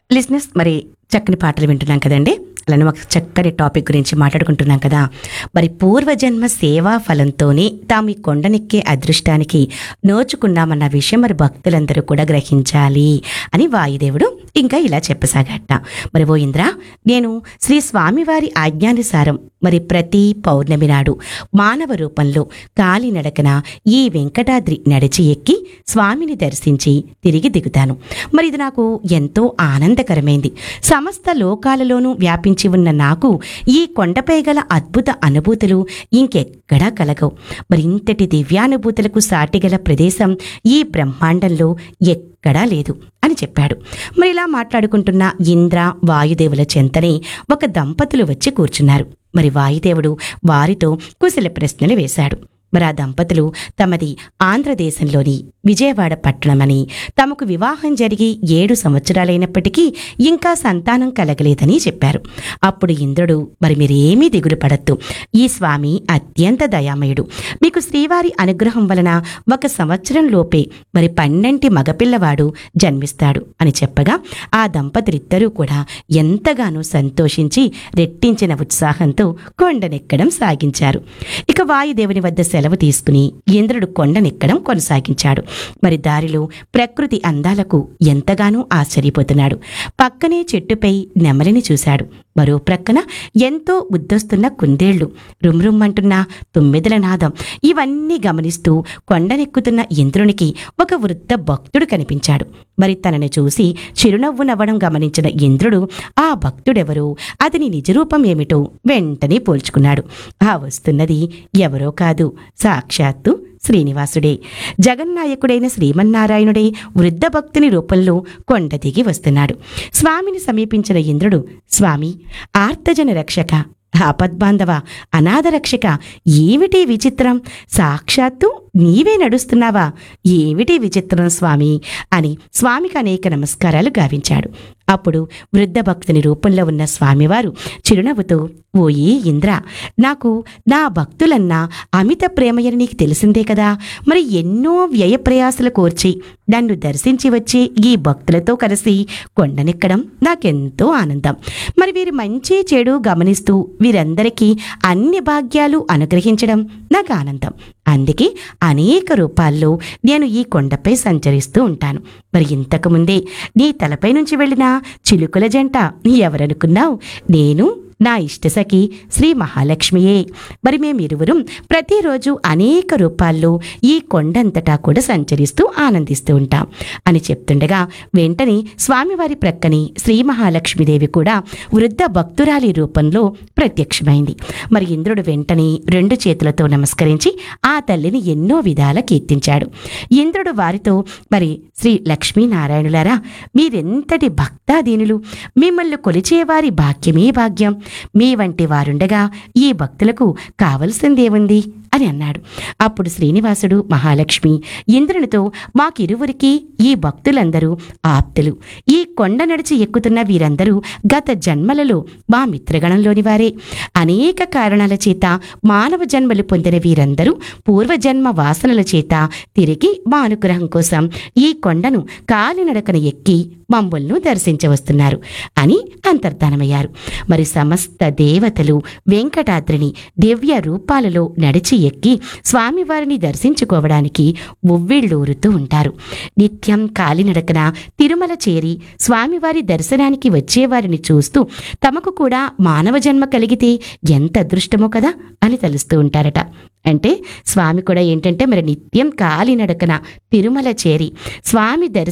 లిజినెస్ మరి చక్కని పాటలు వింటున్నాం కదండి అలానే ఒక చక్కని టాపిక్ గురించి మాట్లాడుకుంటున్నాం కదా మరి పూర్వజన్మ సేవా ఫలంతోనే తాము ఈ కొండనెక్కే అదృష్టానికి నోచుకున్నామన్న విషయం మరి భక్తులందరూ కూడా గ్రహించాలి అని వాయుదేవుడు ఇంకా ఇలా చెప్పసాగట మరి ఓ ఇంద్ర నేను శ్రీ స్వామివారి ఆజ్ఞానుసారం మరి ప్రతి పౌర్ణమి నాడు మానవ రూపంలో కాలినడకన ఈ వెంకటాద్రి నడిచి ఎక్కి స్వామిని దర్శించి తిరిగి దిగుతాను మరి ఇది నాకు ఎంతో ఆనందకరమైంది సమస్త లోకాలలోనూ వ్యాపించి ఉన్న నాకు ఈ కొండపై గల అద్భుత అనుభూతులు ఇంకెక్కడా కలగవు మరి ఇంతటి దివ్యానుభూతులకు సాటిగల ప్రదేశం ఈ బ్రహ్మాండంలో ఎక్కడా లేదు అని చెప్పాడు మరి ఇలా మాట్లాడుకుంటున్న ఇంద్ర వాయుదేవుల చెంతనే ఒక దంపతులు వచ్చి కూర్చున్నారు మరి వాయుదేవుడు వారితో కుశల ప్రశ్నలు వేశాడు మరి ఆ దంపతులు తమది ఆంధ్రదేశంలోని విజయవాడ పట్టణమని తమకు వివాహం జరిగి ఏడు సంవత్సరాలైనప్పటికీ ఇంకా సంతానం కలగలేదని చెప్పారు అప్పుడు ఇంద్రుడు మరి మీరేమీ దిగులు పడద్దు ఈ స్వామి అత్యంత దయామయుడు మీకు శ్రీవారి అనుగ్రహం వలన ఒక సంవత్సరం లోపే మరి పన్నెంటి మగపిల్లవాడు జన్మిస్తాడు అని చెప్పగా ఆ దంపతులిద్దరూ కూడా ఎంతగానో సంతోషించి రెట్టించిన ఉత్సాహంతో కొండనెక్కడం సాగించారు ఇక వాయుదేవుని వద్ద సెలవు తీసుకుని ఇంద్రుడు కొండనెక్కడం కొనసాగించాడు మరి దారిలో ప్రకృతి అందాలకు ఎంతగానో ఆశ్చర్యపోతున్నాడు పక్కనే చెట్టుపై నెమలిని చూశాడు మరో ప్రక్కన ఎంతో ఉద్దొస్తున్న కుందేళ్లు రుమ్రుమ్మంటున్న తుమ్మెదల నాదం ఇవన్నీ గమనిస్తూ కొండనెక్కుతున్న ఇంద్రునికి ఒక వృద్ధ భక్తుడు కనిపించాడు మరి తనను చూసి చిరునవ్వు నవ్వడం గమనించిన ఇంద్రుడు ఆ భక్తుడెవరో అతని నిజరూపం ఏమిటో వెంటనే పోల్చుకున్నాడు ఆ వస్తున్నది ఎవరో కాదు సాక్షాత్తు శ్రీనివాసుడే జగన్నాయకుడైన శ్రీమన్నారాయణుడే వృద్ధ భక్తుని రూపంలో కొండ దిగి వస్తున్నాడు స్వామిని సమీపించిన ఇంద్రుడు స్వామి ఆర్తజన రక్షక ఆపద్బాంధవ అనాథ రక్షక ఏమిటి విచిత్రం సాక్షాత్తు నీవే నడుస్తున్నావా ఏమిటి విచిత్రం స్వామి అని స్వామికి అనేక నమస్కారాలు గావించాడు అప్పుడు వృద్ధ భక్తుని రూపంలో ఉన్న స్వామివారు చిరునవ్వుతో ఓయే ఇంద్ర నాకు నా భక్తులన్నా అమిత ప్రేమయని నీకు తెలిసిందే కదా మరి ఎన్నో వ్యయ ప్రయాసలు కోర్చి నన్ను దర్శించి వచ్చే ఈ భక్తులతో కలిసి కొండనెక్కడం నాకెంతో ఆనందం మరి వీరి మంచి చెడు గమనిస్తూ వీరందరికీ అన్ని భాగ్యాలు అనుగ్రహించడం నాకు ఆనందం అందుకే అనేక రూపాల్లో నేను ఈ కొండపై సంచరిస్తూ ఉంటాను మరి ఇంతకుముందే నీ తలపై నుంచి వెళ్ళిన చిలుకల జంట ఎవరనుకున్నావు నేను నా ఇష్టసఖి శ్రీ మహాలక్ష్మియే మరి మేమిరువురం ప్రతిరోజు అనేక రూపాల్లో ఈ కొండంతటా కూడా సంచరిస్తూ ఆనందిస్తూ ఉంటాం అని చెప్తుండగా వెంటనే స్వామివారి ప్రక్కని శ్రీ మహాలక్ష్మీదేవి కూడా వృద్ధ భక్తురాలి రూపంలో ప్రత్యక్షమైంది మరి ఇంద్రుడు వెంటనే రెండు చేతులతో నమస్కరించి ఆ తల్లిని ఎన్నో విధాల కీర్తించాడు ఇంద్రుడు వారితో మరి శ్రీ లక్ష్మీనారాయణులారా మీరెంతటి భక్తాదీనులు మిమ్మల్ని కొలిచేవారి భాగ్యమే భాగ్యం మీ వంటి వారుండగా ఈ భక్తులకు కావలసిందేముంది అని అన్నాడు అప్పుడు శ్రీనివాసుడు మహాలక్ష్మి ఇంద్రునితో మాకిరువురికి ఈ భక్తులందరూ ఆప్తులు ఈ కొండ నడిచి ఎక్కుతున్న వీరందరూ గత జన్మలలో మా మిత్రగణంలోని వారే అనేక కారణాల చేత మానవ జన్మలు పొందిన వీరందరూ పూర్వజన్మ వాసనల చేత తిరిగి మా అనుగ్రహం కోసం ఈ కొండను కాలినడకన ఎక్కి మమ్మల్ని దర్శించవస్తున్నారు అని అంతర్ధానమయ్యారు మరి సమస్త దేవతలు వెంకటాద్రిని దివ్య రూపాలలో నడిచి ఎక్కి స్వామివారిని దర్శించుకోవడానికి ఉవ్విళ్ళూరుతూ ఉంటారు నిత్యం కాలినడకన తిరుమల చేరి స్వామివారి దర్శనానికి వచ్చేవారిని చూస్తూ తమకు కూడా మానవ జన్మ కలిగితే ఎంత అదృష్టమో కదా అని తలుస్తూ ఉంటారట అంటే స్వామి కూడా ఏంటంటే మరి నిత్యం కాలినడకన తిరుమల చేరి స్వామి దర్శనం